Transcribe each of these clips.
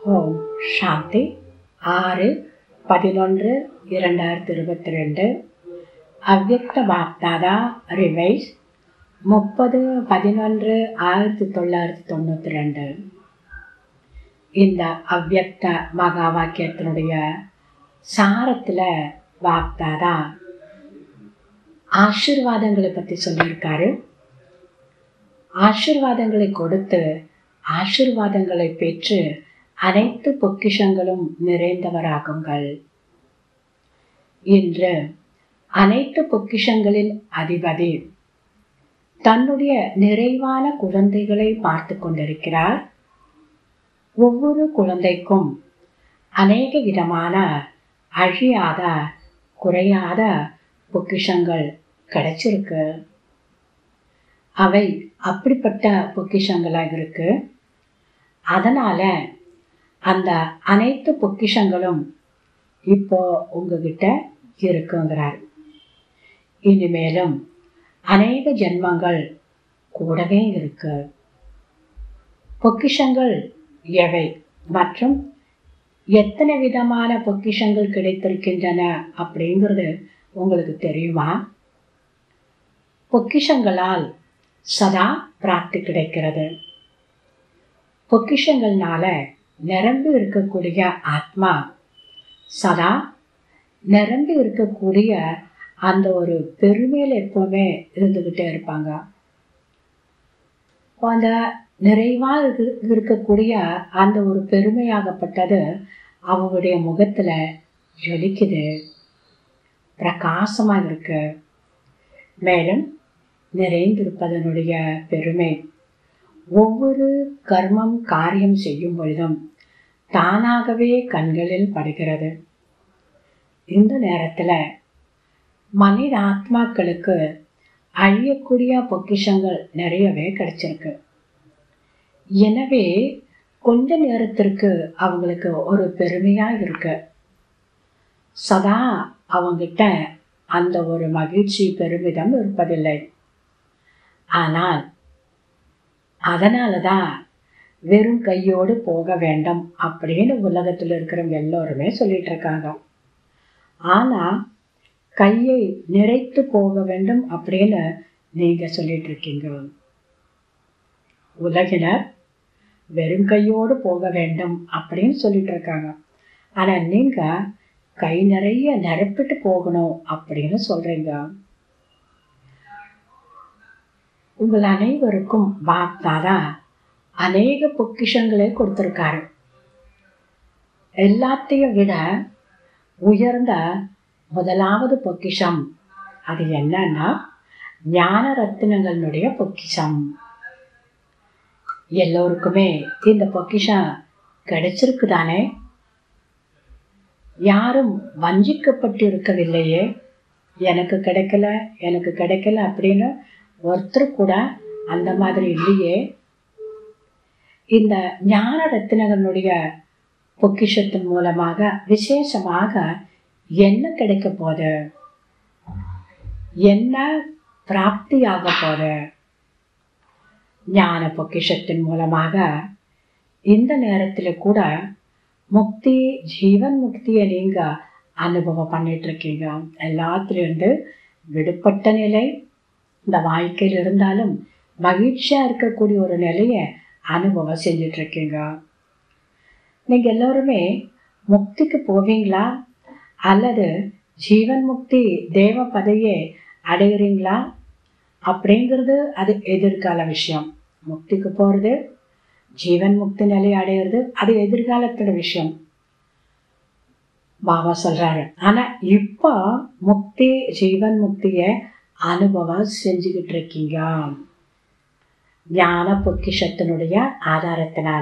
ஓம் சாந்தி ஆறு பதினொன்று இரண்டாயிரத்தி இருபத்தி ரெண்டு அவ்வக்த பாப்தாதா ரிவைஸ் முப்பது பதினொன்று ஆயிரத்தி தொள்ளாயிரத்தி தொண்ணூற்றி ரெண்டு இந்த அவ்வக்த மகா வாக்கியத்தினுடைய சாரத்தில் பாப்தாதா ஆசிர்வாதங்களை பற்றி சொல்லியிருக்காரு ஆசிர்வாதங்களை கொடுத்து ஆசிர்வாதங்களை பெற்று அனைத்து பொக்கிஷங்களும் நிறைந்தவராகுங்கள் இன்று அனைத்து பொக்கிஷங்களின் அதிபதி தன்னுடைய நிறைவான குழந்தைகளை பார்த்து கொண்டிருக்கிறார் ஒவ்வொரு குழந்தைக்கும் அநேக விதமான அழியாத குறையாத பொக்கிஷங்கள் கிடைச்சிருக்கு அவை அப்படிப்பட்ட பொக்கிஷங்களாக இருக்கு அதனால அந்த அனைத்து பொக்கிஷங்களும் இப்போ உங்ககிட்ட இருக்குங்கிறார் இனிமேலும் அநேக ஜென்மங்கள் கூடவே இருக்கு பொக்கிஷங்கள் எவை மற்றும் எத்தனை விதமான பொக்கிஷங்கள் கிடைத்திருக்கின்றன அப்படிங்கிறது உங்களுக்கு தெரியுமா பொக்கிஷங்களால் சதா பிராப்தி கிடைக்கிறது பொக்கிஷங்கள்னால நிரம்பி இருக்கக்கூடிய ஆத்மா சதா நிரம்பி இருக்கக்கூடிய அந்த ஒரு பெருமையில் எப்பவுமே இருந்துக்கிட்டே இருப்பாங்க அந்த நிறைவாக இருக்கு இருக்கக்கூடிய அந்த ஒரு பெருமையாகப்பட்டது அவங்களுடைய முகத்தில் ஜொலிக்குது பிரகாசமாக இருக்கு மேலும் நிறைந்திருப்பதனுடைய பெருமை ஒவ்வொரு கர்மம் காரியம் செய்யும் பொழுதும் தானாகவே கண்களில் படுகிறது இந்த நேரத்தில் மனித ஆத்மாக்களுக்கு அழியக்கூடிய பொக்கிஷங்கள் நிறையவே கிடைச்சிருக்கு எனவே கொஞ்ச நேரத்திற்கு அவங்களுக்கு ஒரு பெருமையாக இருக்கு சதா அவங்கிட்ட அந்த ஒரு மகிழ்ச்சி பெருமிதம் இருப்பதில்லை ஆனால் அதனால தான் வெறும் கையோடு போக வேண்டும் அப்படின்னு உலகத்தில் இருக்கிறவங்க எல்லோருமே சொல்லிட்டு இருக்காங்க ஆனால் கையை நிறைத்து போக வேண்டும் அப்படின்னு நீங்கள் சொல்லிட்டு இருக்கீங்க உலகினர் வெறும் கையோடு போக வேண்டும் அப்படின்னு சொல்லிட்டு இருக்காங்க ஆனால் நீங்கள் கை நிறைய நிரப்பிட்டு போகணும் அப்படின்னு சொல்றீங்க உங்கள் அனைவருக்கும் பாப்தாதா அநேக பொக்கிஷங்களை கொடுத்துருக்காரு எல்லாத்தையும் விட உயர்ந்த முதலாவது பொக்கிஷம் அது என்னன்னா ஞான ரத்தினங்களுடைய பொக்கிஷம் எல்லோருக்குமே இந்த பொக்கிஷம் கிடைச்சிருக்கு தானே யாரும் வஞ்சிக்கப்பட்டு இருக்கவில்லையே எனக்கு கிடைக்கல எனக்கு கிடைக்கல அப்படின்னு ஒருத்தர் கூட அந்த மாதிரி இல்லையே இந்த ஞான ரத்தினங்களுடைய பொக்கிஷத்தின் மூலமாக விசேஷமாக என்ன கிடைக்க போது என்ன பிராப்தியாக போது ஞான பொக்கிஷத்தின் மூலமாக இந்த நேரத்தில் கூட முக்தி ஜீவன் முக்தியை நீங்க அனுபவம் பண்ணிட்டு இருக்கீங்க எல்லாத்திலிருந்து விடுபட்ட நிலை இந்த வாழ்க்கையில் இருந்தாலும் மகிழ்ச்சியா இருக்கக்கூடிய ஒரு நிலையை அனுபவம் செஞ்சிட்டு இருக்கீங்க நீங்க எல்லோருமே முக்திக்கு போவீங்களா அல்லது ஜீவன் முக்தி தேவ பதையை அடைகிறீங்களா அப்படிங்கிறது அது எதிர்கால விஷயம் முக்திக்கு போகிறது ஜீவன் முக்தி நிலை அடையிறது அது எதிர்காலத்தோட விஷயம் பாபா சொல்றாரு ஆனா இப்போ முக்தி ஜீவன் முக்திய அனுபவம் செஞ்சுக்கிட்டு இருக்கீங்க ஞான பொக்கிஷத்தினுடைய ஆதாரத்தினால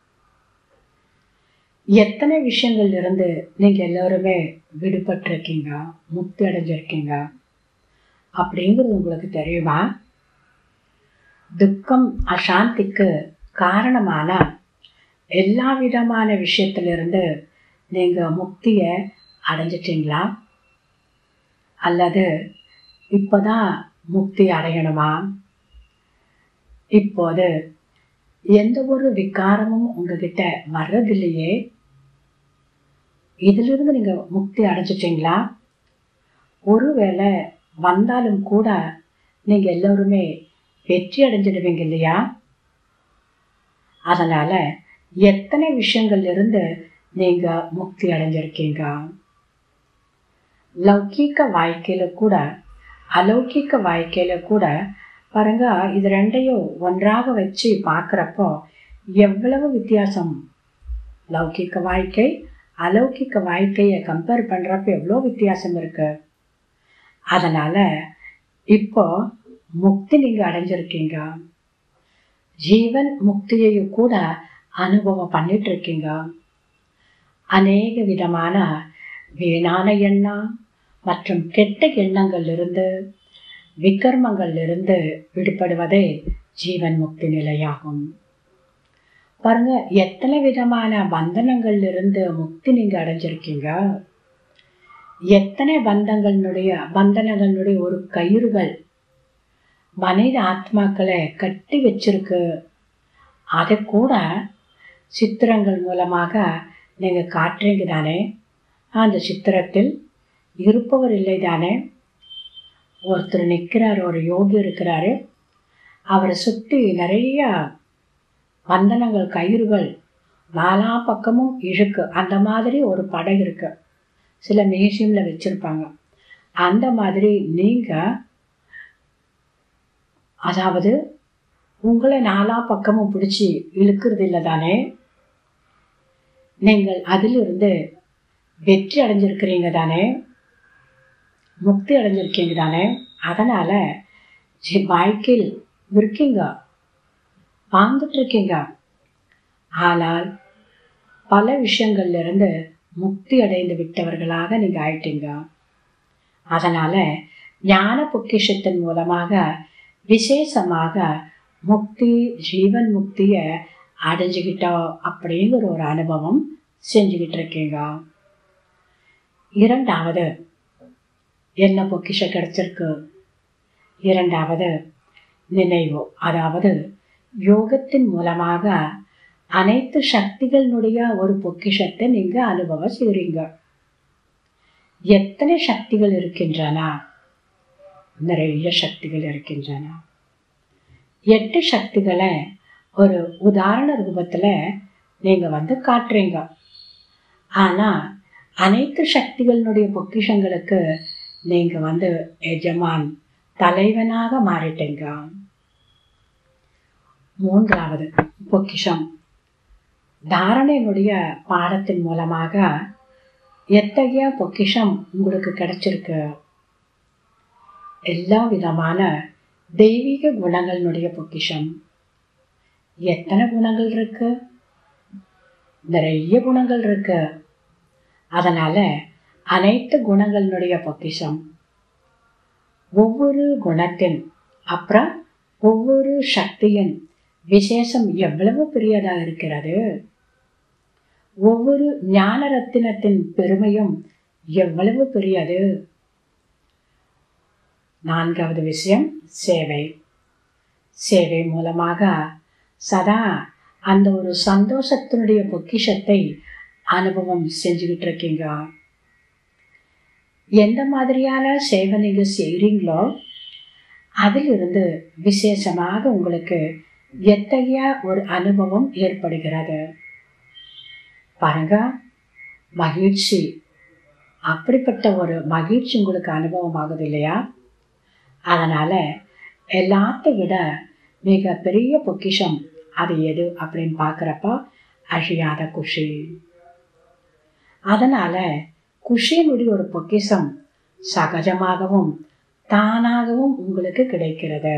எத்தனை விஷயங்கள் இருந்து நீங்க எல்லாருமே விடுபட்டிருக்கீங்க முக்தி அடைஞ்சிருக்கீங்க அப்படிங்கிறது உங்களுக்கு தெரியுமா துக்கம் அசாந்திக்கு காரணமான எல்லா விதமான விஷயத்திலிருந்து நீங்கள் முக்தியை அடைஞ்சிட்டிங்களா அல்லது இப்போதான் முக்தி அடையணுமா இப்போது எந்த ஒரு விகாரமும் உங்ககிட்ட வர்றதில்லையே இதிலிருந்து நீங்க முக்தி அடைஞ்சிட்டீங்களா ஒருவேளை வந்தாலும் கூட நீங்க எல்லோருமே வெற்றி அடைஞ்சிடுவீங்க இல்லையா அதனால எத்தனை விஷயங்கள்ல இருந்து நீங்க முக்தி அடைஞ்சிருக்கீங்க லௌகீக வாழ்க்கையில கூட அலௌகிக்க வாழ்க்கையில கூட பாருங்க இது ரெண்டையும் ஒன்றாக வச்சு பார்க்குறப்போ எவ்வளவு வித்தியாசம் லௌகிக்க வாழ்க்கை அலௌகிக்க வாழ்க்கையை கம்பேர் பண்ணுறப்ப எவ்வளோ வித்தியாசம் இருக்கு அதனால இப்போ முக்தி நீங்க அடைஞ்சிருக்கீங்க ஜீவன் முக்தியையும் கூட அனுபவம் பண்ணிட்டு இருக்கீங்க அநேக விதமான வீணான எண்ணம் மற்றும் கெட்ட எண்ணங்களிலிருந்து விக்கர்மங்களிலிருந்து விடுபடுவதே ஜீவன் முக்தி நிலையாகும் பாருங்க எத்தனை விதமான பந்தனங்கள்ல இருந்து முக்தி நீங்க அடைஞ்சிருக்கீங்க எத்தனை பந்தங்களுடைய பந்தனங்களுடைய ஒரு கயிறுகள் மனித ஆத்மாக்களை கட்டி வச்சிருக்கு அதை கூட சித்திரங்கள் மூலமாக நீங்க காட்டுறீங்க தானே அந்த சித்திரத்தில் இருப்பவர் இல்லை தானே ஒருத்தர் நிற்கிறார் ஒரு யோகி இருக்கிறாரு அவரை சுற்றி நிறைய பந்தனங்கள் கயிறுகள் நாலா பக்கமும் இழுக்கு அந்த மாதிரி ஒரு படை இருக்கு சில மியூசியமில் வச்சுருப்பாங்க அந்த மாதிரி நீங்கள் அதாவது உங்களை நாலா பக்கமும் பிடிச்சி இழுக்கிறது இல்லை தானே நீங்கள் அதிலிருந்து வெற்றி அடைஞ்சிருக்கிறீங்க தானே முக்தி அடைஞ்சிருக்கீங்க தானே அதனால் வாழ்க்கையில் இருக்கீங்க வாழ்ந்துட்டு இருக்கீங்க ஆனால் பல விஷயங்கள்ல இருந்து முக்தி அடைந்து விட்டவர்களாக நீங்க ஆயிட்டீங்க அதனால ஞான பொக்கிஷத்தின் மூலமாக விசேஷமாக முக்தி ஜீவன் முக்திய அடைஞ்சுக்கிட்டோம் அப்படிங்கிற ஒரு அனுபவம் செஞ்சுக்கிட்டு இருக்கீங்க இரண்டாவது என்ன பொக்கிஷம் கிடைச்சிருக்கு இரண்டாவது நினைவு அதாவது யோகத்தின் மூலமாக அனைத்து சக்திகளினுடைய ஒரு பொக்கிஷத்தை நீங்க அனுபவம் செய்றீங்க எத்தனை சக்திகள் இருக்கின்றன நிறைய சக்திகள் இருக்கின்றன எட்டு சக்திகளை ஒரு உதாரண ரூபத்துல நீங்க வந்து காட்டுறீங்க ஆனா அனைத்து சக்திகளினுடைய பொக்கிஷங்களுக்கு நீங்க வந்து எஜமான் தலைவனாக மாறிட்டீங்க மூன்றாவது பொக்கிஷம் தாரணையினுடைய பாடத்தின் மூலமாக எத்தகைய பொக்கிஷம் உங்களுக்கு கிடைச்சிருக்கு எல்லா விதமான தெய்வீக குணங்களினுடைய பொக்கிஷம் எத்தனை குணங்கள் இருக்கு நிறைய குணங்கள் இருக்கு அதனால அனைத்து குணங்களினுடைய பொக்கிஷம் ஒவ்வொரு குணத்தின் அப்புறம் ஒவ்வொரு சக்தியின் விசேஷம் எவ்வளவு பெரியதா இருக்கிறது ஒவ்வொரு ஞான ரத்தினத்தின் பெருமையும் எவ்வளவு பெரியது நான்காவது விஷயம் சேவை சேவை மூலமாக சதா அந்த ஒரு சந்தோஷத்தினுடைய பொக்கிஷத்தை அனுபவம் செஞ்சுக்கிட்டு இருக்கீங்க எந்த மாதிரியான சேவை நீங்க செய்கிறீங்களோ அதிலிருந்து விசேஷமாக உங்களுக்கு எத்தகைய ஒரு அனுபவம் ஏற்படுகிறது பாருங்க மகிழ்ச்சி அப்படிப்பட்ட ஒரு மகிழ்ச்சி உங்களுக்கு அனுபவம் ஆகுது இல்லையா அதனால எல்லாத்த விட மிக பெரிய பொக்கிஷம் அது எது அப்படின்னு பார்க்குறப்ப அழியாத குஷி அதனால குஷியினுடைய ஒரு பொக்கிஷம் சகஜமாகவும் தானாகவும் உங்களுக்கு கிடைக்கிறது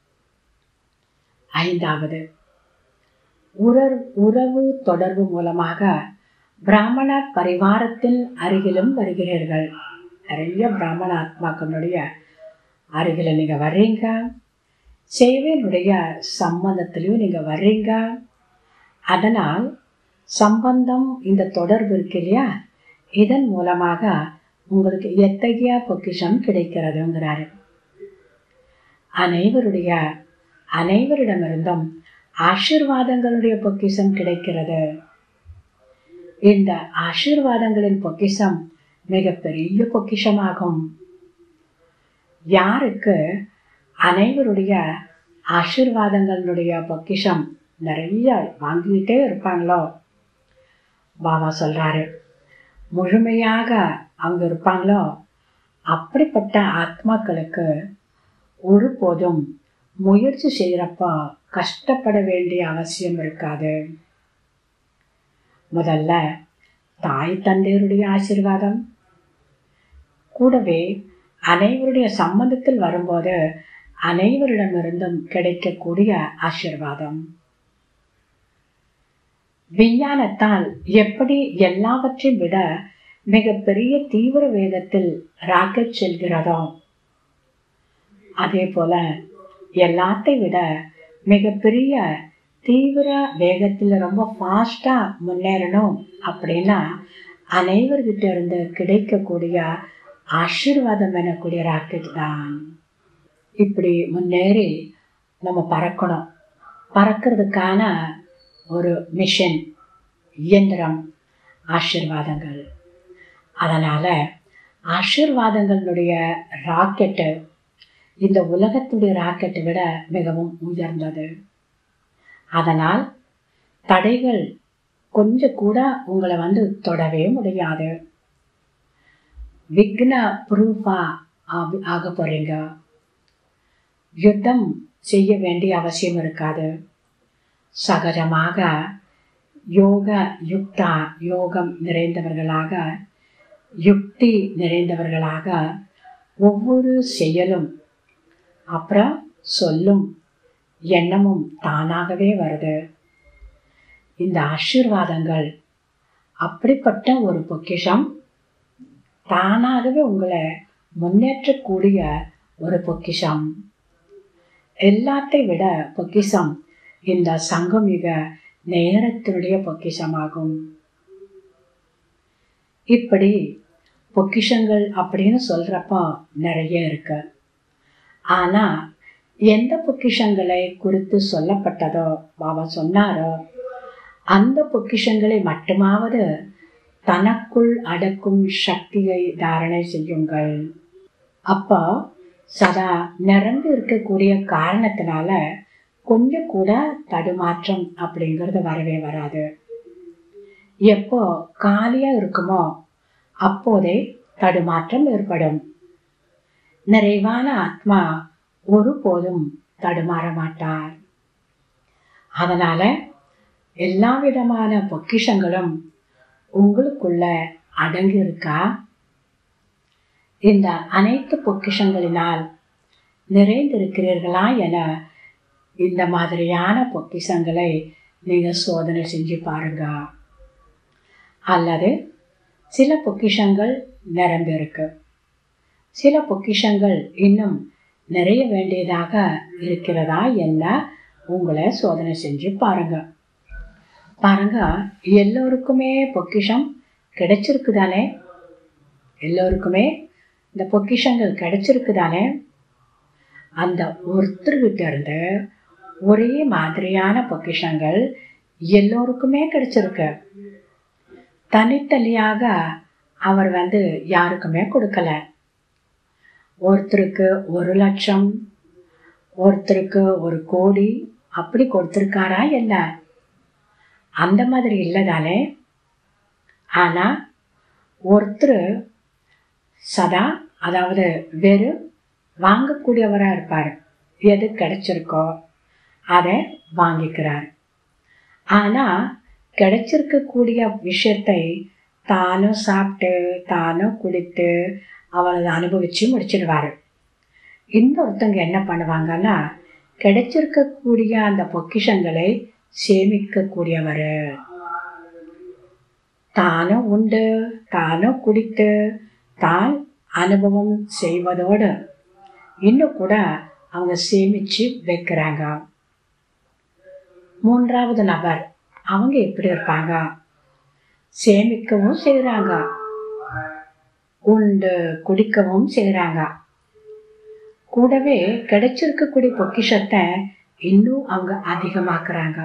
ஐந்தாவது உறர் உறவு தொடர்பு மூலமாக பிராமண பரிவாரத்தின் அருகிலும் வருகிறீர்கள் நிறைய பிராமண ஆத்மாக்களுடைய அருகில் நீங்க வர்றீங்க சேவையினுடைய சம்பந்தத்திலையும் நீங்க வர்றீங்க அதனால் சம்பந்தம் இந்த தொடர்பு இருக்கு இல்லையா இதன் மூலமாக உங்களுக்கு எத்தகைய பொக்கிஷம் கிடைக்கிறதுங்கிறாரு அனைவருடைய அனைவரிடமிருந்தும் ஆசீர்வாதங்களுடைய பொக்கிஷம் கிடைக்கிறது இந்த ஆசீர்வாதங்களின் பொக்கிஷம் மிகப்பெரிய பொக்கிஷமாகும் யாருக்கு அனைவருடைய ஆசீர்வாதங்களுடைய பொக்கிஷம் நிறைய வாங்கிக்கிட்டே இருப்பாங்களோ பாபா சொல்றாரு முழுமையாக அவங்க இருப்பாங்களோ அப்படிப்பட்ட ஆத்மாக்களுக்கு ஒருபோதும் முயற்சி செய்கிறப்போ கஷ்டப்பட வேண்டிய அவசியம் இருக்காது முதல்ல தாய் தந்தையருடைய ஆசீர்வாதம் கூடவே அனைவருடைய சம்மந்தத்தில் வரும்போது அனைவரிடமிருந்தும் கிடைக்கக்கூடிய ஆசீர்வாதம் விஞ்ஞானத்தால் எப்படி எல்லாவற்றையும் விட மிகப்பெரிய தீவிர வேகத்தில் ராக்கெட் செல்கிறதோ அதே போல எல்லாத்தை விட மிகப்பெரிய தீவிர வேகத்தில் ரொம்ப ஃபாஸ்டா முன்னேறணும் அப்படின்னா அனைவர்கிட்ட இருந்து கிடைக்கக்கூடிய ஆசீர்வாதம் எனக்கூடிய ராக்கெட் தான் இப்படி முன்னேறி நம்ம பறக்கணும் பறக்கிறதுக்கான ஒரு மிஷன் இயந்திரம் ஆசீர்வாதங்கள் அதனால் ஆசீர்வாதங்களுடைய ராக்கெட்டு இந்த உலகத்துடைய ராக்கெட்டை விட மிகவும் உயர்ந்தது அதனால் தடைகள் கொஞ்சம் கூட உங்களை வந்து தொடவே முடியாது விக்ன ப்ரூஃபா ஆக போறீங்க யுத்தம் செய்ய வேண்டிய அவசியம் இருக்காது சகஜமாக யோக யுக்தா யோகம் நிறைந்தவர்களாக யுக்தி நிறைந்தவர்களாக ஒவ்வொரு செயலும் அப்புறம் சொல்லும் எண்ணமும் தானாகவே வருது இந்த ஆசீர்வாதங்கள் அப்படிப்பட்ட ஒரு பொக்கிஷம் தானாகவே உங்களை முன்னேற்றக்கூடிய ஒரு பொக்கிஷம் எல்லாத்தை விட பொக்கிஷம் இந்த சங்கமிக நேரத்தினுடைய பொக்கிஷமாகும் இப்படி பொக்கிஷங்கள் அப்படின்னு சொல்றப்போ நிறைய இருக்கு ஆனா எந்த பொக்கிஷங்களை குறித்து சொல்லப்பட்டதோ பாபா சொன்னாரோ அந்த பொக்கிஷங்களை மட்டுமாவது தனக்குள் அடக்கும் சக்தியை தாரணை செய்யுங்கள் அப்போ சதா நிரம்பி இருக்கக்கூடிய காரணத்தினால கொஞ்சம் கூட தடுமாற்றம் அப்படிங்கிறது வரவே வராது எப்போ காலியா இருக்குமோ அப்போதே தடுமாற்றம் ஏற்படும் நிறைவான ஆத்மா ஒருபோதும் தடுமாற மாட்டார் அதனால எல்லா விதமான பொக்கிஷங்களும் உங்களுக்குள்ள அடங்கி இருக்கா இந்த அனைத்து பொக்கிஷங்களினால் நிறைந்திருக்கிறீர்களா என இந்த மாதிரியான பொக்கிஷங்களை நீங்க சோதனை செஞ்சு பாருங்க அல்லது சில பொக்கிஷங்கள் நிரம்பியிருக்கு சில பொக்கிஷங்கள் இன்னும் நிறைய வேண்டியதாக இருக்கிறதா என்ன உங்களை சோதனை செஞ்சு பாருங்க பாருங்க எல்லோருக்குமே பொக்கிஷம் கிடைச்சிருக்கு தானே எல்லோருக்குமே இந்த பொக்கிஷங்கள் கிடைச்சிருக்கு தானே அந்த ஒருத்தர்கிட்ட இருந்து ஒரே மாதிரியான பொக்கிஷங்கள் எல்லோருக்குமே கிடைச்சிருக்கு தனித்தனியாக அவர் வந்து யாருக்குமே கொடுக்கல ஒருத்தருக்கு ஒரு லட்சம் ஒருத்தருக்கு ஒரு கோடி அப்படி கொடுத்துருக்காரா என்ன அந்த மாதிரி இல்லை தானே ஆனால் ஒருத்தர் சதா அதாவது வெறும் வாங்கக்கூடியவராக இருப்பார் எது கிடைச்சிருக்கோ அதை வாங்கிக்கிறார் ஆனால் கிடைச்சிருக்கக்கூடிய விஷயத்தை தானும் சாப்பிட்டு தானும் குடித்து அவர் அதை அனுபவித்து முடிச்சிடுவார் இன்னொருத்தங்க என்ன பண்ணுவாங்கன்னா கிடைச்சிருக்கக்கூடிய அந்த பொக்கிஷங்களை சேமிக்கக்கூடியவர் தானும் உண்டு தானும் குடித்து தான் அனுபவம் செய்வதோடு இன்னும் கூட அவங்க சேமிச்சு வைக்கிறாங்க மூன்றாவது நபர் அவங்க எப்படி இருப்பாங்க சேமிக்கவும் செய்கிறாங்க உண்டு குடிக்கவும் செய்கிறாங்க கூடவே கிடைச்சிருக்கக்கூடிய பொக்கிஷத்தை இன்னும் அவங்க அதிகமாக்குறாங்க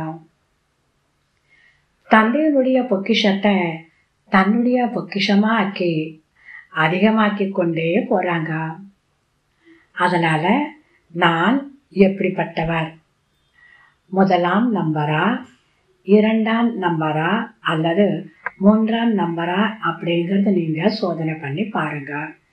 தந்தையினுடைய பொக்கிஷத்தை தன்னுடைய பொக்கிஷமா ஆக்கி அதிகமாக்கி கொண்டே போறாங்க அதனால நான் எப்படிப்பட்டவர் முதலாம் நம்பரா இரண்டாம் நம்பரா அல்லது மூன்றாம் நம்பரா அப்படிங்கிறத நீங்க சோதனை பண்ணி பாருங்க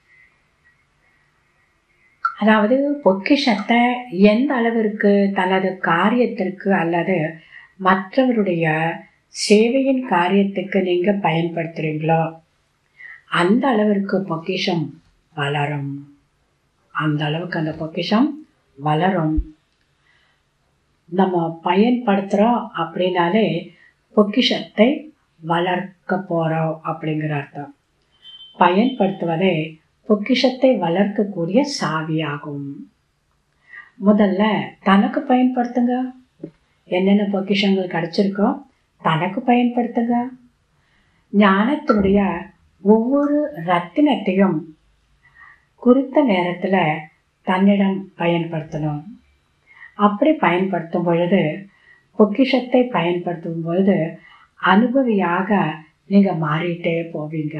அதாவது பொக்கிஷத்தை எந்த அளவிற்கு தனது காரியத்திற்கு அல்லது மற்றவருடைய சேவையின் காரியத்துக்கு நீங்க பயன்படுத்துறீங்களோ அந்த அளவிற்கு பொக்கிஷம் வளரும் அந்த அளவுக்கு அந்த பொக்கிஷம் வளரும் நம்ம பயன்படுத்துகிறோம் அப்படின்னாலே பொக்கிஷத்தை வளர்க்க போகிறோம் அப்படிங்கிற அர்த்தம் பயன்படுத்துவதே பொக்கிஷத்தை வளர்க்கக்கூடிய சாவியாகும் முதல்ல தனக்கு பயன்படுத்துங்க என்னென்ன பொக்கிஷங்கள் கிடைச்சிருக்கோ தனக்கு பயன்படுத்துங்க ஞானத்தினுடைய ஒவ்வொரு ரத்தினத்தையும் குறித்த நேரத்தில் தன்னிடம் பயன்படுத்தணும் அப்படி பயன்படுத்தும் பொழுது பொக்கிஷத்தை பயன்படுத்தும் பொழுது அனுபவியாக நீங்கள் மாறிட்டே போவீங்க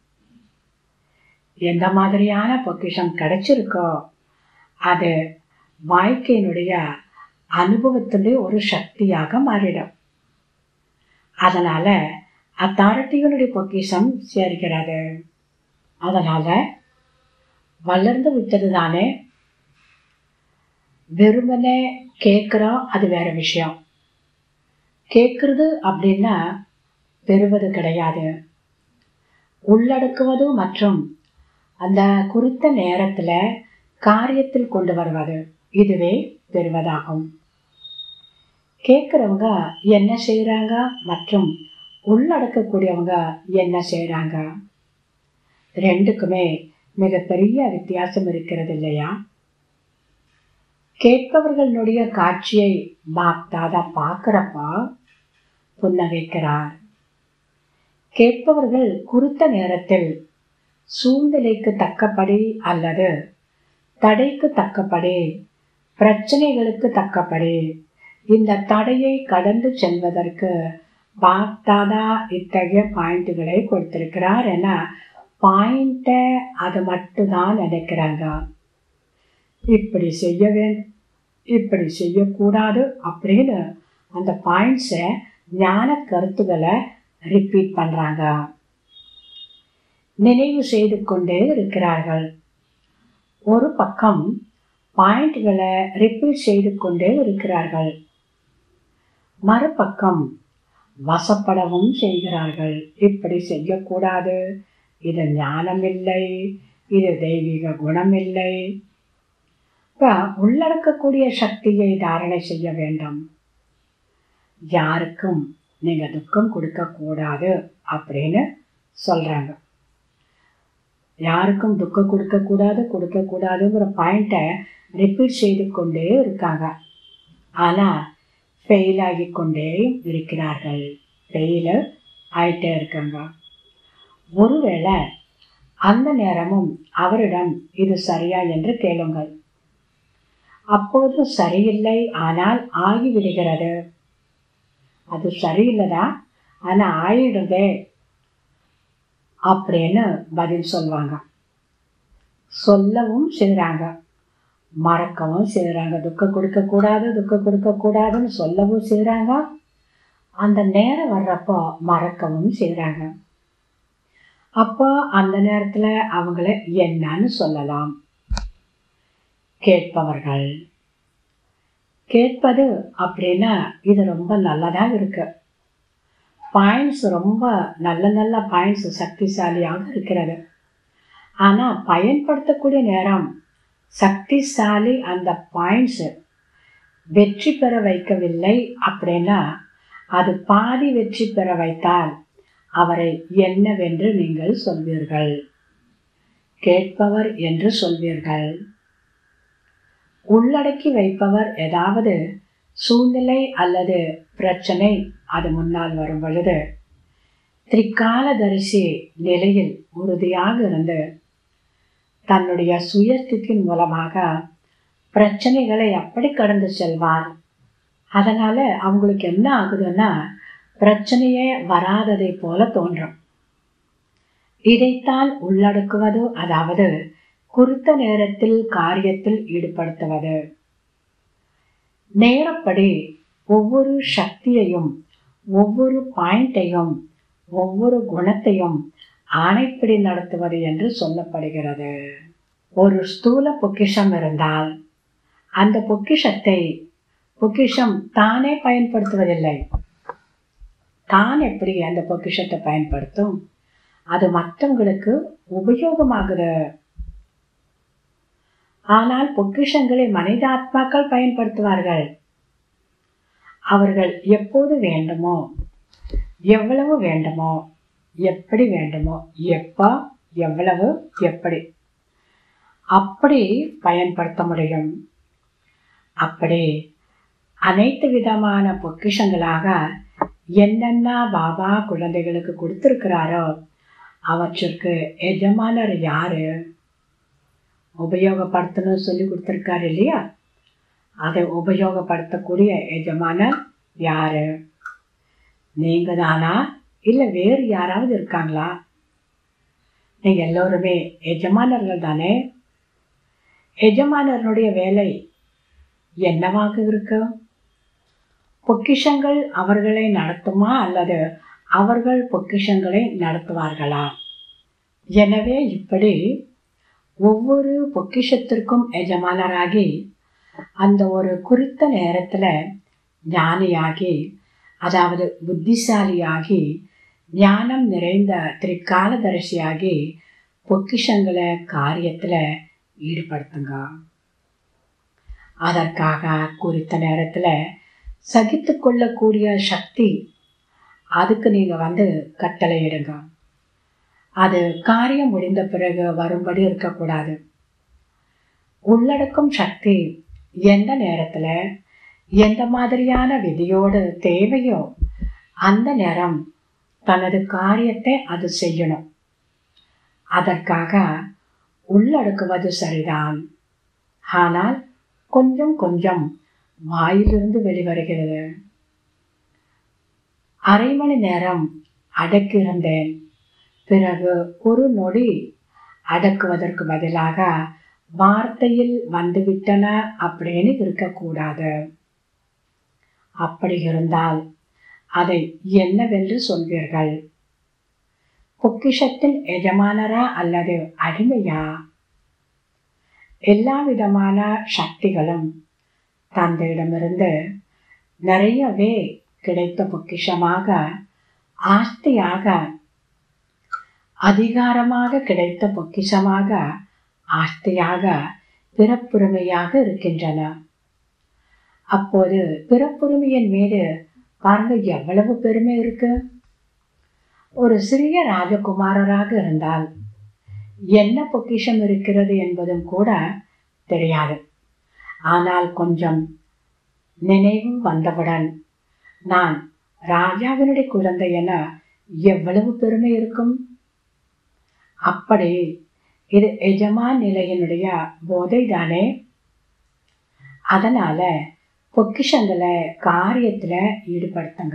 எந்த மாதிரியான பொக்கிஷம் கிடைச்சிருக்கோ அது வாழ்க்கையினுடைய அனுபவத்திலே ஒரு சக்தியாக மாறிடும் அதனால அத்தாரிட்டிகளுடைய பொக்கிஷம் சேர்க்கிறது அதனால வளர்ந்து விட்டது தானே வெறுமனே கேட்குறோம் அது வேற விஷயம் கேட்குறது அப்படின்னா பெறுவது கிடையாது உள்ளடக்குவது மற்றும் அந்த குறித்த நேரத்தில் காரியத்தில் கொண்டு வருவது இதுவே பெறுவதாகும் கேட்குறவங்க என்ன செய்கிறாங்க மற்றும் உள்ளடக்கக்கூடியவங்க என்ன செய்கிறாங்க ரெண்டுக்குமே மிகப்பெரிய வித்தியாசம் இருக்கிறது இல்லையா கேட்பவர்களுடைய காட்சியை பாப்தாதா பார்க்குறப்ப புன்னகைக்கிறார் கேட்பவர்கள் குறித்த நேரத்தில் சூழ்நிலைக்கு தக்கபடி அல்லது தடைக்கு தக்கபடி பிரச்சனைகளுக்கு தக்கபடி இந்த தடையை கடந்து செல்வதற்கு பாப்தாதா இத்தகைய பாயிண்ட்டுகளை கொடுத்திருக்கிறார் என பாயிண்ட்டை அது மட்டும்தான் நினைக்கிறாங்க இப்படி செய்ய வேண்டும் இப்படி செய்யக்கூடாது அப்படின்னு அந்த பாயிண்ட்ஸை ஞான கருத்துக்களை ரிப்பீட் பண்ணுறாங்க நினைவு செய்து கொண்டே இருக்கிறார்கள் ஒரு பக்கம் பாயிண்ட்களை ரிப்பீட் செய்து கொண்டே இருக்கிறார்கள் மறுபக்கம் வசப்படவும் செய்கிறார்கள் இப்படி செய்யக்கூடாது இது ஞானம் இல்லை இது தெய்வீக குணம் இல்லை உள்ளடக்கக்கூடிய சக்தியை தாரணை செய்ய வேண்டும் யாருக்கும் நீங்க துக்கம் கொடுக்க கூடாது அப்படின்னு சொல்றாங்க யாருக்கும் துக்கம் கொடுக்க கூடாது கொடுக்க கூடாதுங்கிற பாயிண்ட்டை ரிப்பீட் செய்து கொண்டே இருக்காங்க ஆனா ஃபெயில் ஆகி கொண்டே இருக்கிறார்கள் ஃபெயில் ஆயிட்டே இருக்காங்க ஒருவேளை அந்த நேரமும் அவரிடம் இது சரியா என்று கேளுங்கள் அப்போது சரியில்லை ஆனால் ஆகிவிடுகிறது அது சரியில்லைதா ஆனா ஆயிடுதே அப்படின்னு பதில் சொல்லுவாங்க சொல்லவும் செய்கிறாங்க மறக்கவும் செய்கிறாங்க துக்கம் கொடுக்கக்கூடாது துக்கம் கொடுக்கக்கூடாதுன்னு சொல்லவும் செய்கிறாங்க அந்த நேரம் வர்றப்போ மறக்கவும் செய்கிறாங்க அப்போ அந்த நேரத்தில் அவங்கள என்னன்னு சொல்லலாம் கேட்பவர்கள் கேட்பது அப்படின்னா இது ரொம்ப நல்லதாக இருக்கு பாயிண்ட்ஸ் ரொம்ப நல்ல நல்ல பாயிண்ட்ஸ் சக்திசாலியாக இருக்கிறது ஆனால் பயன்படுத்தக்கூடிய நேரம் சக்திசாலி அந்த பாயிண்ட்ஸ் வெற்றி பெற வைக்கவில்லை அப்படின்னா அது பாதி வெற்றி பெற வைத்தால் அவரை என்னவென்று நீங்கள் சொல்வீர்கள் கேட்பவர் என்று சொல்வீர்கள் உள்ளடக்கி வைப்பவர் ஏதாவது சூழ்நிலை அல்லது பிரச்சனை அது முன்னால் வரும் பொழுது திரிகாலதரிசி நிலையில் உறுதியாக இருந்து தன்னுடைய சுயஸ்தித்தின் மூலமாக பிரச்சனைகளை எப்படி கடந்து செல்வார் அதனால அவங்களுக்கு என்ன ஆகுதுன்னா பிரச்சனையே வராததை போல தோன்றும் இதைத்தான் உள்ளடக்குவது அதாவது குறித்த நேரத்தில் காரியத்தில் ஈடுபடுத்துவது நேரப்படி ஒவ்வொரு சக்தியையும் ஒவ்வொரு பாயிண்டையும் ஒவ்வொரு குணத்தையும் ஆணைப்படி நடத்துவது என்று சொல்லப்படுகிறது ஒரு ஸ்தூல பொக்கிஷம் இருந்தால் அந்த பொக்கிஷத்தை பொக்கிஷம் தானே பயன்படுத்துவதில்லை தான் எப்படி அந்த பொக்கிஷத்தை பயன்படுத்தும் அது மற்றவங்களுக்கு உபயோகமாகுது ஆனால் பொக்கிஷங்களை மனிதாத்மாக்கள் பயன்படுத்துவார்கள் அவர்கள் எப்போது வேண்டுமோ எவ்வளவு வேண்டுமோ எப்படி வேண்டுமோ எப்போ எவ்வளவு எப்படி அப்படி பயன்படுத்த முடியும் அப்படி அனைத்து விதமான பொக்கிஷங்களாக என்னென்ன பாபா குழந்தைகளுக்கு கொடுத்துருக்கிறாரோ அவற்றிற்கு எஜமானர் யாரு உபயோகப்படுத்தணும்னு சொல்லி கொடுத்துருக்காரு இல்லையா அதை உபயோகப்படுத்தக்கூடிய எஜமானர் யாரு நீங்க தானா இல்லை வேறு யாராவது இருக்காங்களா நீங்க எல்லோருமே எஜமானர்கள் தானே எஜமானருடைய வேலை என்னவாக இருக்கு பொக்கிஷங்கள் அவர்களை நடத்துமா அல்லது அவர்கள் பொக்கிஷங்களை நடத்துவார்களா எனவே இப்படி ஒவ்வொரு பொக்கிஷத்திற்கும் எஜமானராகி அந்த ஒரு குறித்த நேரத்தில் ஞானியாகி அதாவது புத்திசாலியாகி ஞானம் நிறைந்த திரிகாலதரிசியாகி பொக்கிஷங்களை காரியத்தில் ஈடுபடுத்துங்க அதற்காக குறித்த நேரத்தில் சகித்து கொள்ளக்கூடிய சக்தி அதுக்கு நீங்கள் வந்து கட்டளையிடுங்க அது காரியம் முடிந்த பிறகு வரும்படி இருக்கக்கூடாது உள்ளடக்கும் சக்தி எந்த நேரத்தில் எந்த மாதிரியான விதியோடு தேவையோ அந்த நேரம் தனது காரியத்தை அது செய்யணும் அதற்காக உள்ளடக்குவது சரிதான் ஆனால் கொஞ்சம் கொஞ்சம் வாயிலிருந்து வெளிவருகிறது அரை மணி நேரம் அடக்கியிருந்தேன் பிறகு ஒரு நொடி அடக்குவதற்கு பதிலாக வார்த்தையில் வந்துவிட்டன அப்படின்னு இருக்கக்கூடாது அப்படி இருந்தால் அதை என்னவென்று சொல்வீர்கள் பொக்கிஷத்தின் எஜமானரா அல்லது அடிமையா எல்லா விதமான சக்திகளும் தந்தையிடமிருந்து நிறையவே கிடைத்த பொக்கிஷமாக ஆஸ்தியாக அதிகாரமாக கிடைத்த பொக்கிஷமாக ஆஸ்தியாக பிறப்புரிமையாக இருக்கின்றன அப்போது பிறப்புரிமையின் மீது பாருங்க எவ்வளவு பெருமை இருக்கு ஒரு சிறிய ராஜகுமாரராக இருந்தால் என்ன பொக்கிஷம் இருக்கிறது என்பதும் கூட தெரியாது ஆனால் கொஞ்சம் நினைவு வந்தவுடன் நான் ராஜாவினுடைய குழந்தை என எவ்வளவு பெருமை இருக்கும் அப்படி இது எஜமான் நிலையினுடைய போதை தானே அதனால பொக்கிஷங்களை காரியத்துல ஈடுபடுத்துங்க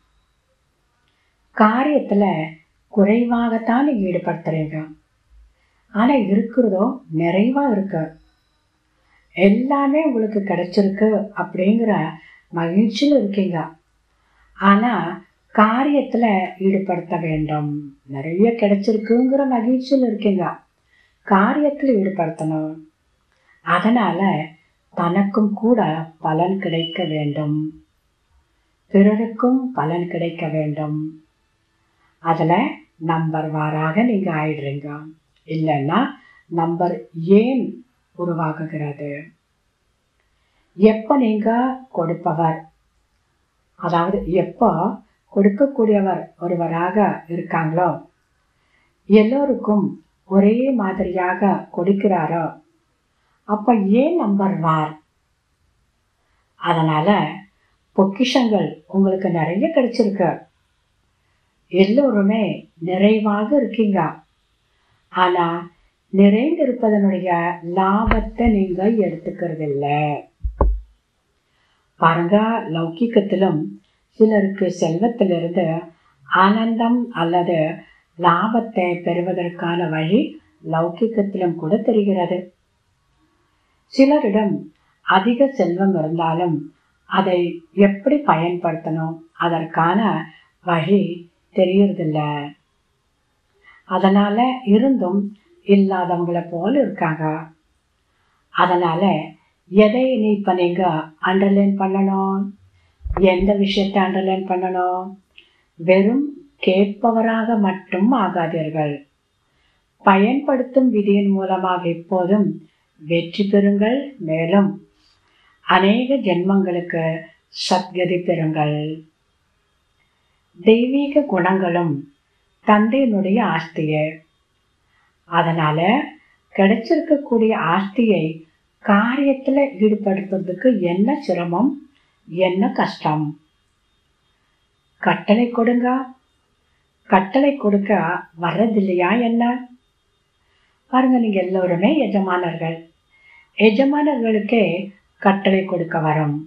காரியத்துல குறைவாகத்தான் ஈடுபடுத்துறீங்க ஆனா இருக்கிறதோ நிறைவா இருக்கு எல்லாமே உங்களுக்கு கிடைச்சிருக்கு அப்படிங்கிற மகிழ்ச்சியில் இருக்கீங்க ஆனா காரியத்துல ஈடுபடுத்த வேண்டும் நிறைய கிடைச்சிருக்குங்கிற மகிழ்ச்சியில் இருக்கீங்க காரியத்தில் ஈடுபடுத்தணும் அதனால தனக்கும் கூட பலன் கிடைக்க வேண்டும் பிறருக்கும் பலன் கிடைக்க வேண்டும் அதில் நம்பர் வாராக நீங்கள் ஆயிடுறீங்க இல்லைன்னா நம்பர் ஏன் உருவாகுகிறது எப்போ நீங்கள் கொடுப்பவர் அதாவது எப்போ கொடுக்கக்கூடியவர் ஒருவராக இருக்காங்களோ எல்லோருக்கும் ஒரே மாதிரியாக கொடுக்கிறாரோ அப்ப ஏன் நம்பர் வார் அதனால பொக்கிஷங்கள் உங்களுக்கு நிறைய கிடைச்சிருக்கு எல்லோருமே நிறைவாக இருக்கீங்க ஆனா நிறைந்திருப்பதனுடைய லாபத்தை நீங்க எடுத்துக்கிறது இல்லை பாருங்க லௌகிக்கத்திலும் சிலருக்கு செல்வத்திலிருந்து ஆனந்தம் அல்லது லாபத்தை பெறுவதற்கான வழி லௌகிக்கத்திலும் கூட தெரிகிறது சிலரிடம் அதிக செல்வம் இருந்தாலும் அதை எப்படி பயன்படுத்தணும் அதற்கான வழி தெரியறதில்ல அதனால இருந்தும் இல்லாதவங்கள போல இருக்காங்க அதனால எதை நீ இப்ப நீங்க அண்டர்லைன் பண்ணணும் எந்த விஷயத்தை அண்டர்லைன் பண்ணணும் வெறும் கேட்பவராக மட்டும் ஆகாதீர்கள் பயன்படுத்தும் விதியின் மூலமாக எப்போதும் வெற்றி பெறுங்கள் மேலும் அநேக ஜென்மங்களுக்கு சத்கதி பெறுங்கள் தெய்வீக குணங்களும் தந்தையினுடைய ஆஸ்தியே அதனால கிடைச்சிருக்கக்கூடிய ஆஸ்தியை காரியத்துல ஈடுபடுத்துறதுக்கு என்ன சிரமம் என்ன கஷ்டம் கட்டளை கொடுங்க கட்டளை கொடுக்க வர்றதில்லையா என்ன பாருங்க நீங்க எல்லோருமே எஜமானர்கள் எஜமானர்களுக்கே கட்டளை கொடுக்க வரும்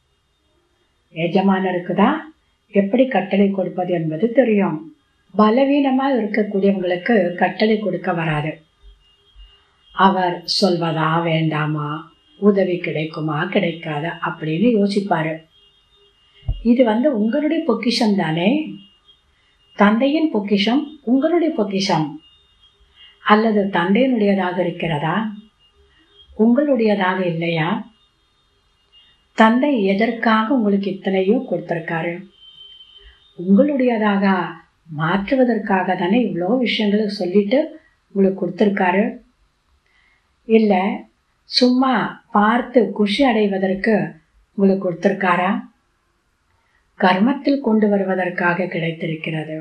எஜமானருக்கு தான் எப்படி கட்டளை கொடுப்பது என்பது தெரியும் பலவீனமா இருக்கக்கூடியவங்களுக்கு கட்டளை கொடுக்க வராது அவர் சொல்வதா வேண்டாமா உதவி கிடைக்குமா கிடைக்காதா அப்படின்னு யோசிப்பாரு இது வந்து உங்களுடைய பொக்கிஷம் தானே தந்தையின் பொக்கிஷம் உங்களுடைய பொக்கிஷம் அல்லது தந்தையினுடையதாக இருக்கிறதா உங்களுடையதாக இல்லையா தந்தை எதற்காக உங்களுக்கு இத்தனையோ கொடுத்திருக்காரு உங்களுடையதாக மாற்றுவதற்காக தானே இவ்வளோ விஷயங்களை சொல்லிட்டு உங்களுக்கு கொடுத்துருக்காரு இல்லை சும்மா பார்த்து குஷி அடைவதற்கு உங்களுக்கு கொடுத்துருக்காரா கர்மத்தில் கொண்டு வருவதற்காக கிடைத்திருக்கிறது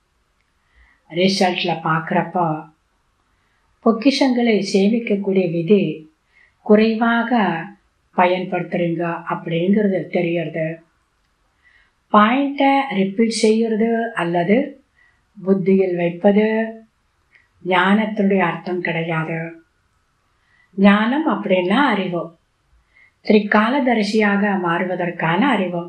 ரிசல்ட்டில் பார்க்குறப்போ பொக்கிஷங்களை சேமிக்கக்கூடிய விதி குறைவாக பயன்படுத்துறீங்க அப்படிங்கிறது தெரியறது பாயிண்ட்டை ரிப்பீட் செய்யறது அல்லது புத்தியில் வைப்பது ஞானத்தினுடைய அர்த்தம் கிடையாது ஞானம் அப்படின்னா அறிவு திரிகாலதரிசியாக மாறுவதற்கான அறிவு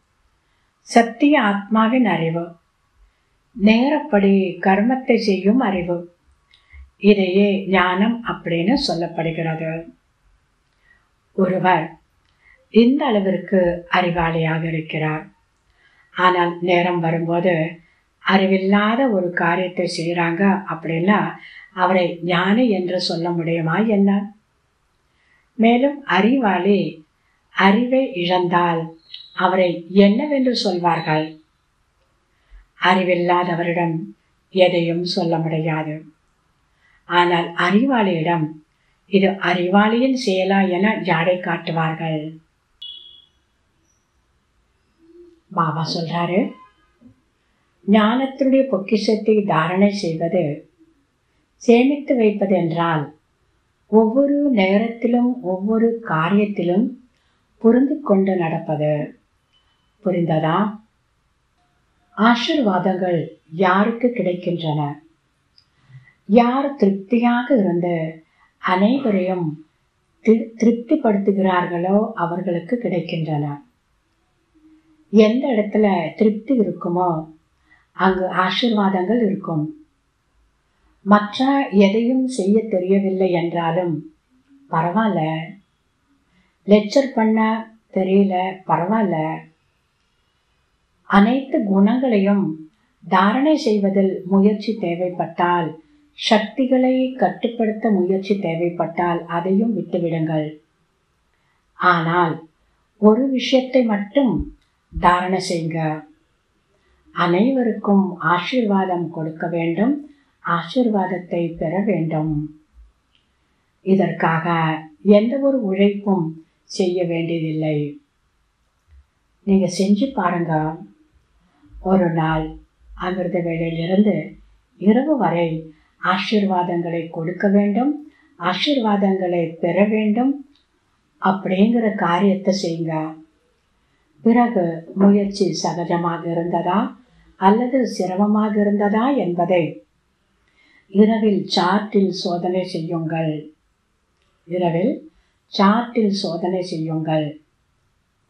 சத்திய ஆத்மாவின் அறிவு நேரப்படி கர்மத்தை செய்யும் அறிவு இதையே ஞானம் அப்படின்னு சொல்லப்படுகிறது ஒருவர் இந்த அளவிற்கு அறிவாளியாக இருக்கிறார் ஆனால் நேரம் வரும்போது அறிவில்லாத ஒரு காரியத்தை செய்கிறாங்க அப்படின்னா அவரை ஞானி என்று சொல்ல முடியுமா என்ன மேலும் அறிவாளி அறிவை இழந்தால் அவரை என்னவென்று சொல்வார்கள் அறிவில்லாதவரிடம் எதையும் சொல்ல முடியாது ஆனால் அறிவாளியிடம் இது அறிவாளியின் செயலா என ஜாடை காட்டுவார்கள் பாபா சொல்றாரு ஞானத்தினுடைய பொக்கிஷத்தை தாரணை செய்வது சேமித்து வைப்பது என்றால் ஒவ்வொரு நேரத்திலும் ஒவ்வொரு காரியத்திலும் புரிந்து கொண்டு நடப்பது புரிந்ததா ஆசிர்வாதங்கள் யாருக்கு கிடைக்கின்றன யார் திருப்தியாக இருந்து அனைவரையும் தி- திருப்திப்படுத்துகிறார்களோ அவர்களுக்கு கிடைக்கின்றன எந்த இடத்துல திருப்தி இருக்குமோ அங்கு ஆசிர்வாதங்கள் இருக்கும் மற்ற எதையும் செய்ய தெரியவில்லை என்றாலும் பரவாயில்ல லெக்சர் பண்ண தெரியல பரவாயில்ல அனைத்து குணங்களையும் தாரணை செய்வதில் முயற்சி தேவைப்பட்டால் சக்திகளை கட்டுப்படுத்த முயற்சி தேவைப்பட்டால் அதையும் விட்டுவிடுங்கள் ஆனால் ஒரு விஷயத்தை மட்டும் தாரணை செய்யுங்க அனைவருக்கும் ஆசீர்வாதம் கொடுக்க வேண்டும் ஆசீர்வாதத்தை பெற வேண்டும் இதற்காக எந்த ஒரு உழைப்பும் செய்ய வேண்டியதில்லை நீங்க செஞ்சு பாருங்க ஒரு நாள் அமிர்த வேளையிலிருந்து இரவு வரை ஆசீர்வாதங்களை கொடுக்க வேண்டும் ஆசீர்வாதங்களை பெற வேண்டும் அப்படிங்கிற காரியத்தை செய்யுங்க பிறகு முயற்சி சகஜமாக இருந்ததா அல்லது சிரமமாக இருந்ததா என்பதை இரவில் சார்ட்டில் சோதனை செய்யுங்கள் இரவில் சார்ட்டில் சோதனை செய்யுங்கள்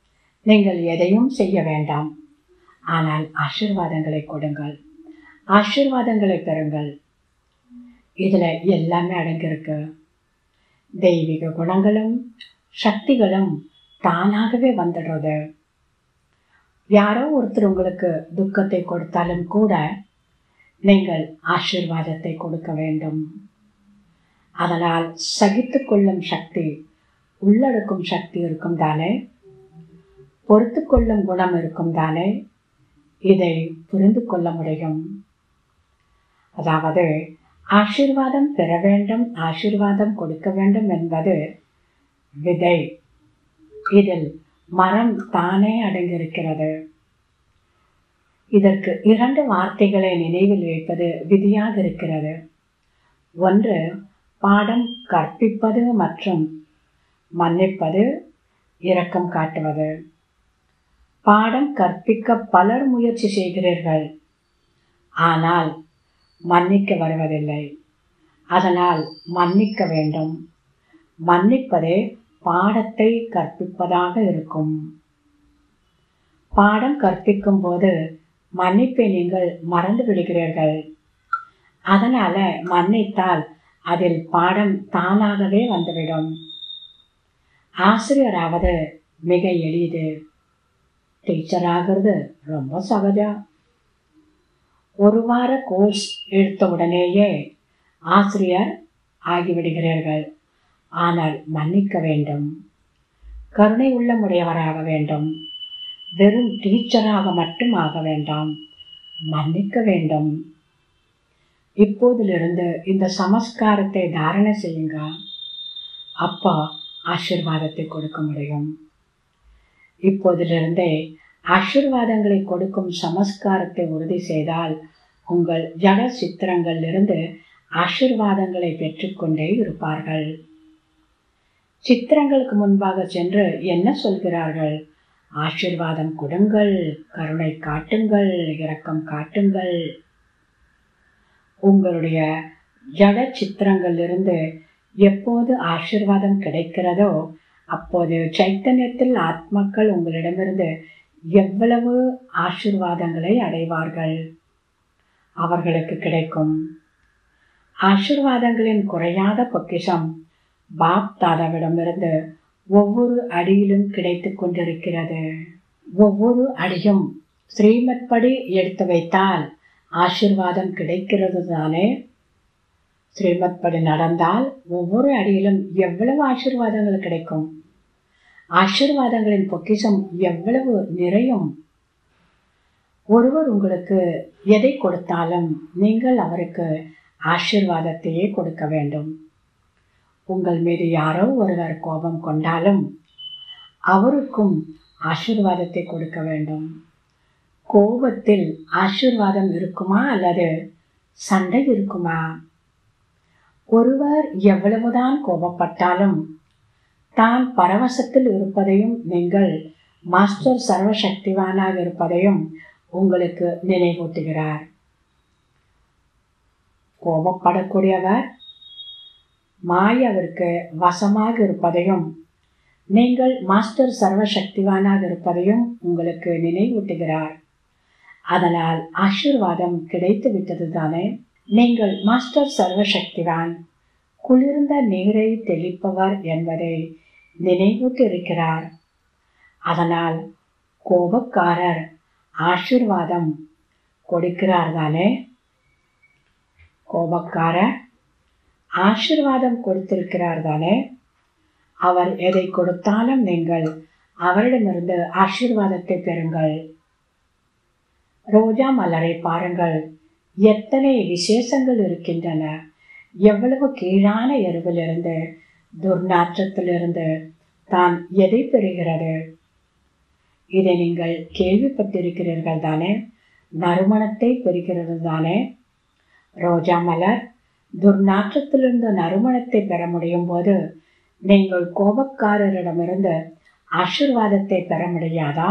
நீங்கள் எதையும் செய்ய வேண்டாம் ஆனால் ஆசீர்வாதங்களை கொடுங்கள் ஆசீர்வாதங்களை பெறுங்கள் இதில் எல்லாமே அடங்கியிருக்கு தெய்வீக குணங்களும் சக்திகளும் தானாகவே வந்துடுறது யாரோ ஒருத்தர் உங்களுக்கு துக்கத்தை கொடுத்தாலும் கூட நீங்கள் ஆசீர்வாதத்தை கொடுக்க வேண்டும் அதனால் சகித்து கொள்ளும் சக்தி உள்ளடக்கும் சக்தி இருக்கும் தானே பொறுத்து கொள்ளும் குணம் இருக்கும் தானே இதை புரிந்து கொள்ள முடியும் அதாவது ஆசீர்வாதம் பெற வேண்டும் ஆசீர்வாதம் கொடுக்க வேண்டும் என்பது விதை இதில் மரம் தானே அடங்கியிருக்கிறது இதற்கு இரண்டு வார்த்தைகளை நினைவில் வைப்பது விதியாக இருக்கிறது ஒன்று பாடம் கற்பிப்பது மற்றும் மன்னிப்பது இரக்கம் காட்டுவது பாடம் கற்பிக்க பலர் முயற்சி செய்கிறீர்கள் ஆனால் மன்னிக்க வருவதில்லை அதனால் மன்னிக்க வேண்டும் மன்னிப்பதே பாடத்தை கற்பிப்பதாக இருக்கும் பாடம் கற்பிக்கும் போது மன்னிப்பை நீங்கள் மறந்து விடுகிறீர்கள் அதனால மன்னித்தால் அதில் பாடம் தானாகவே வந்துவிடும் ஆசிரியராவது மிக எளிது டீச்சர் ஆகிறது ரொம்ப சகஜம் ஒரு வார கோர்ஸ் எடுத்த உடனேயே ஆசிரியர் ஆகிவிடுகிறீர்கள் ஆனால் மன்னிக்க வேண்டும் கருணை உள்ளமுடையவராக வேண்டும் வெறும் டீச்சராக மட்டும் ஆக வேண்டாம் மன்னிக்க வேண்டும் இப்போதிலிருந்து இந்த சமஸ்காரத்தை தாரணை செய்யுங்க அப்பா ஆசிர்வாதத்தை கொடுக்க முடியும் இப்போதிலிருந்தே ஆசிர்வாதங்களை கொடுக்கும் சமஸ்காரத்தை உறுதி செய்தால் உங்கள் ஜட சித்திரங்களிலிருந்து ஆசிர்வாதங்களை பெற்றுக்கொண்டே இருப்பார்கள் சித்திரங்களுக்கு முன்பாக சென்று என்ன சொல்கிறார்கள் ஆசிர்வாதம் கொடுங்கள் கருணை காட்டுங்கள் இரக்கம் காட்டுங்கள் உங்களுடைய ஜட சித்திரங்களிலிருந்து எப்போது ஆசிர்வாதம் கிடைக்கிறதோ அப்போது சைத்தன்யத்தில் ஆத்மாக்கள் உங்களிடமிருந்து எவ்வளவு ஆசிர்வாதங்களை அடைவார்கள் அவர்களுக்கு கிடைக்கும் ஆசிர்வாதங்களின் குறையாத பொக்கிஷம் பாப் தாதாவிடமிருந்து ஒவ்வொரு அடியிலும் கிடைத்து கொண்டிருக்கிறது ஒவ்வொரு அடியும் ஸ்ரீமத் படி எடுத்து வைத்தால் ஆசிர்வாதம் கிடைக்கிறது தானே ஸ்ரீமத் படி நடந்தால் ஒவ்வொரு அடியிலும் எவ்வளவு ஆசிர்வாதங்கள் கிடைக்கும் ஆசிர்வாதங்களின் பொக்கிஷம் எவ்வளவு நிறையும் ஒருவர் உங்களுக்கு எதை கொடுத்தாலும் நீங்கள் அவருக்கு ஆசிர்வாதத்தையே கொடுக்க வேண்டும் உங்கள் மீது யாரோ ஒருவர் கோபம் கொண்டாலும் அவருக்கும் ஆசிர்வாதத்தை கொடுக்க வேண்டும் கோபத்தில் ஆசிர்வாதம் இருக்குமா அல்லது சண்டை இருக்குமா ஒருவர் எவ்வளவுதான் கோபப்பட்டாலும் தான் பரவசத்தில் இருப்பதையும் நீங்கள் மாஸ்டர் சர்வசக்திவானாக இருப்பதையும் உங்களுக்கு நினைவூட்டுகிறார் கோபப்படக்கூடியவர் மாயவிற்கு வசமாக இருப்பதையும் நீங்கள் மாஸ்டர் சர்வசக்திவானாக இருப்பதையும் உங்களுக்கு நினைவூட்டுகிறார் அதனால் ஆசிர்வாதம் கிடைத்து விட்டது தானே நீங்கள் மாஸ்டர் சர்வசக்திவான் குளிர்ந்த நீரை தெளிப்பவர் என்பதை நினைவூட்டிருக்கிறார் அதனால் கோபக்காரர் ஆசிர்வாதம் கொடுக்கிறார் தானே கோபக்காரர் ஆசிர்வாதம் கொடுத்திருக்கிறார் தானே அவர் எதை கொடுத்தாலும் நீங்கள் அவரிடமிருந்து ஆசிர்வாதத்தை பெறுங்கள் ரோஜா மலரை பாருங்கள் எத்தனை விசேஷங்கள் இருக்கின்றன எவ்வளவு கீழான எருவிலிருந்து துர்நாற்றத்திலிருந்து தான் எதை பெறுகிறது இதை நீங்கள் கேள்விப்பட்டிருக்கிறீர்கள் தானே நறுமணத்தை பெறுகிறது தானே ரோஜா மலர் துர்நாற்றத்திலிருந்து நறுமணத்தை பெற முடியும் போது நீங்கள் கோபக்காரரிடமிருந்து ஆசிர்வாதத்தை பெற முடியாதா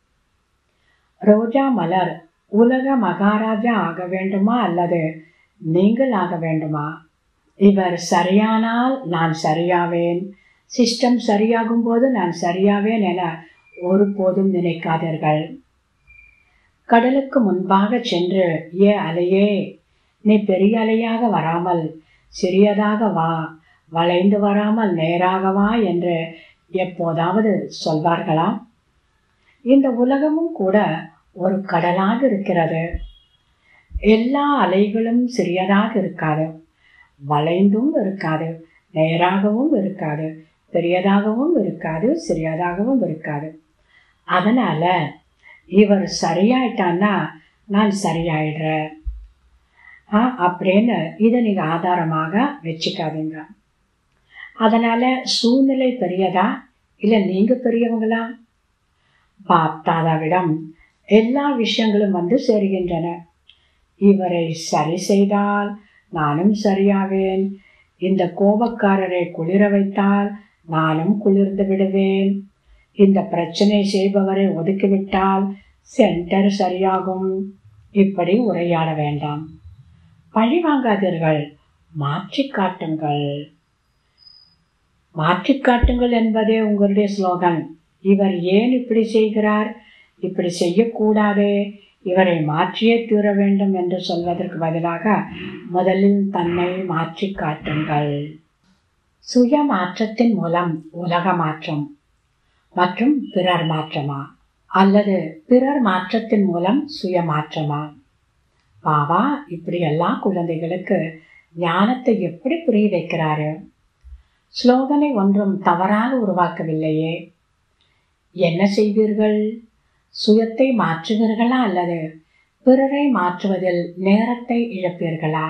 ரோஜா மலர் உலக மகாராஜா ஆக வேண்டுமா அல்லது நீங்கள் ஆக வேண்டுமா இவர் சரியானால் நான் சரியாவேன் சிஸ்டம் சரியாகும் போது நான் சரியாவேன் என ஒருபோதும் நினைக்காதீர்கள் கடலுக்கு முன்பாக சென்று ஏ அலையே நீ பெரிய அலையாக வராமல் சிறியதாக வா வளைந்து வராமல் நேராக வா என்று எப்போதாவது சொல்வார்களா இந்த உலகமும் கூட ஒரு கடலாக இருக்கிறது எல்லா அலைகளும் சிறியதாக இருக்காது வளைந்தும் இருக்காது நேராகவும் இருக்காது பெரியதாகவும் இருக்காது சிறியதாகவும் இருக்காது அதனால இவர் சரியாயிட்டான்னா நான் சரியாயிடுறேன் ஆ அப்படின்னு இதை நீங்கள் ஆதாரமாக வச்சுக்காதீங்க அதனால சூழ்நிலை பெரியதா இல்லை நீங்கள் பெரியவங்களா பாப்தாதாவிடம் எல்லா விஷயங்களும் வந்து சேருகின்றன இவரை சரி செய்தால் நானும் சரியாவேன் இந்த கோபக்காரரை குளிர வைத்தால் நானும் குளிர்ந்து விடுவேன் இந்த பிரச்சனை செய்பவரை ஒதுக்கிவிட்டால் சென்டர் சரியாகும் இப்படி உரையாட வேண்டாம் பழி வாங்காதீர்கள் மாற்றி காட்டுங்கள் மாற்றி காட்டுங்கள் என்பதே உங்களுடைய ஸ்லோகன் இவர் ஏன் இப்படி செய்கிறார் இப்படி செய்யக்கூடாதே இவரை மாற்றியே தீர வேண்டும் என்று சொல்வதற்கு பதிலாக முதலில் தன்னை மாற்றி காட்டுங்கள் சுய மாற்றத்தின் மூலம் உலக மாற்றம் மற்றும் பிறர் மாற்றமா அல்லது பிறர் மாற்றத்தின் மூலம் சுய மாற்றமா பாபா இப்படி எல்லா குழந்தைகளுக்கு ஞானத்தை எப்படி புரிய வைக்கிறாரு ஸ்லோகனை ஒன்றும் தவறாக உருவாக்கவில்லையே என்ன செய்வீர்கள் சுயத்தை மாற்றுவீர்களா அல்லது பிறரை மாற்றுவதில் நேரத்தை இழப்பீர்களா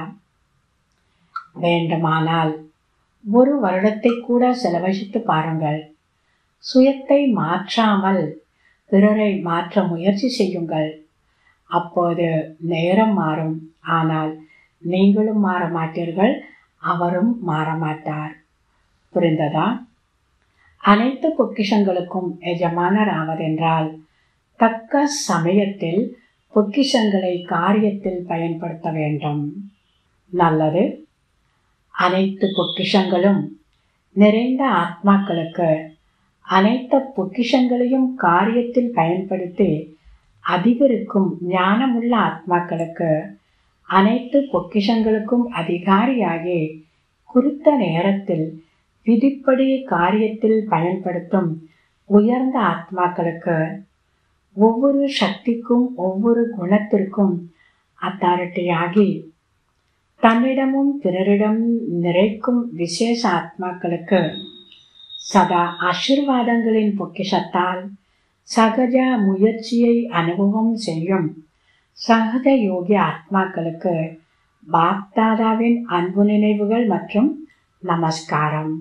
வேண்டுமானால் ஒரு வருடத்தை கூட செலவழித்து பாருங்கள் சுயத்தை மாற்றாமல் பிறரை மாற்ற முயற்சி செய்யுங்கள் அப்போது நேரம் மாறும் ஆனால் நீங்களும் மாற மாட்டீர்கள் அவரும் மாற மாட்டார் புரிந்ததா அனைத்து பொக்கிஷங்களுக்கும் எஜமானர் ஆவதென்றால் தக்க சமயத்தில் பொக்கிஷங்களை காரியத்தில் பயன்படுத்த வேண்டும் நல்லது அனைத்து பொக்கிஷங்களும் நிறைந்த ஆத்மாக்களுக்கு அனைத்து பொக்கிஷங்களையும் காரியத்தில் பயன்படுத்தி அதிகரிக்கும் ஞானமுள்ள ஆத்மாக்களுக்கு அனைத்து பொக்கிஷங்களுக்கும் அதிகாரியாகி குறித்த நேரத்தில் விதிப்படி காரியத்தில் பயன்படுத்தும் உயர்ந்த ஆத்மாக்களுக்கு ஒவ்வொரு சக்திக்கும் ஒவ்வொரு குணத்திற்கும் அத்தாரிட்டியாகி தன்னிடமும் பிறரிடம் நிறைக்கும் விசேஷ ஆத்மாக்களுக்கு சதா ஆசிர்வாதங்களின் பொக்கிஷத்தால் சகஜ முயற்சியை அனுபவம் செய்யும் சகஜ யோகி ஆத்மாக்களுக்கு பாப்தாதாவின் அன்பு நினைவுகள் மற்றும் நமஸ்காரம்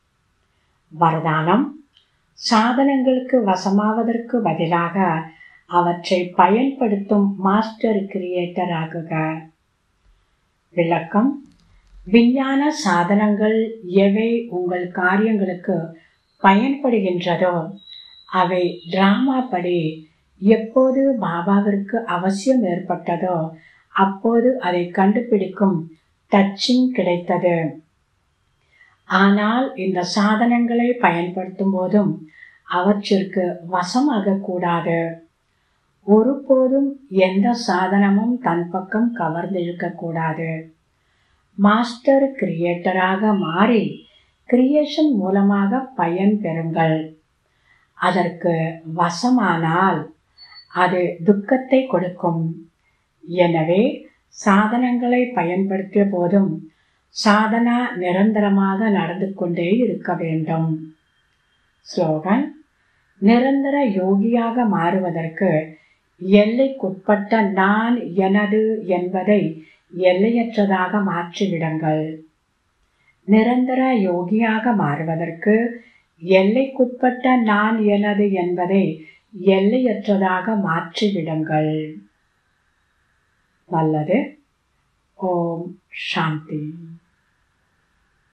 வரதானம் சாதனங்களுக்கு வசமாவதற்கு பதிலாக அவற்றை பயன்படுத்தும் மாஸ்டர் கிரியேட்டர் ஆகுக விளக்கம் விஞ்ஞான சாதனங்கள் எவை உங்கள் காரியங்களுக்கு பயன்படுகின்றதோ அவை டிராமா படி எப்போது பாபாவிற்கு அவசியம் ஏற்பட்டதோ அப்போது அதை கண்டுபிடிக்கும் டச்சிங் கிடைத்தது ஆனால் இந்த சாதனங்களை பயன்படுத்தும் போதும் அவற்றிற்கு வசமாகக்கூடாது ஒருபோதும் எந்த சாதனமும் தன் பக்கம் கவர்ந்திழுக்கக்கூடாது மாஸ்டர் கிரியேட்டராக மாறி கிரியேஷன் மூலமாக பயன் பெறுங்கள் அதற்கு வசமானால் அது துக்கத்தை கொடுக்கும் எனவே சாதனங்களை பயன்படுத்திய போதும் சாதனா நிரந்தரமாக நடந்து கொண்டே இருக்க வேண்டும் ஸ்லோகன் நிரந்தர யோகியாக மாறுவதற்கு எல்லைக்குட்பட்ட நான் எனது என்பதை எல்லையற்றதாக மாற்றிவிடுங்கள் நிரந்தர யோகியாக மாறுவதற்கு எல்லைக்குட்பட்ட நான் எனது என்பதை எல்லையற்றதாக மாற்றிவிடுங்கள் நல்லது ஓம் சாந்தி